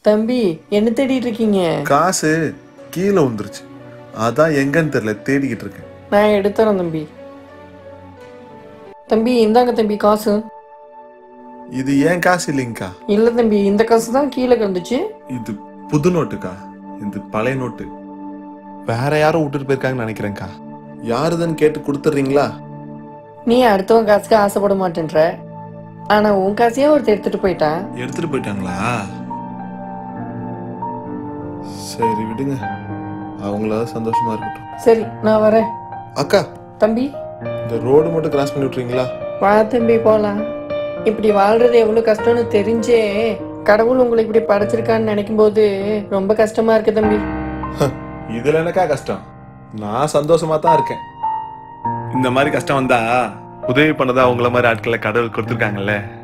தம்பி என்ன தேடிட்டு இருக்கீங்க காசு கீழே வந்துருச்சு அதான் எங்கன்னு தெரியல தேடிக்கிட்டு இருக்கேன் நான் எடுத்துறேன் தம்பி தம்பி இந்தாங்க தம்பி காசு இது ஏன் காசு இல்லைங்கக்கா இல்ல தம்பி இந்த காசு தான் கீழே கிடந்துச்சு இது புது நோட்டுக்கா இது பழைய நோட்டு வேற யாரும் விட்டுட்டு போயிருக்காங்கன்னு நினைக்கிறேன்க்கா யாருதுன்னு கேட்டு கொடுத்துட்றீங்களா நீ அடுத்தவன் காசுக்கு ஆசைப்பட மாட்டேன்ற ஆனா உன் காசையே ஒருத்தர் எடுத்துட்டு போயிட்டான் எடுத்துட்டு போயிட்டாங்களா சரி விடுங்க அவங்கள சந்தோஷமா இருக்கட்டும் சரி நான் வரேன் அக்கா தம்பி இந்த ரோடு மட்டும் கிராஸ் பண்ணி விட்டுறீங்களா வா தம்பி போலாம் இப்படி வாழ்றது எவ்வளவு கஷ்டம்னு தெரிஞ்சே கடவுள் உங்களை இப்படி படைச்சிருக்கான்னு நினைக்கும் போது ரொம்ப கஷ்டமா இருக்கு தம்பி இதுல எனக்கா கஷ்டம் நான் சந்தோஷமா தான் இருக்கேன் இந்த மாதிரி கஷ்டம் வந்தா உதவி பண்ணதா அவங்கள மாதிரி ஆட்களை கடவுள் கொடுத்துருக்காங்கல்ல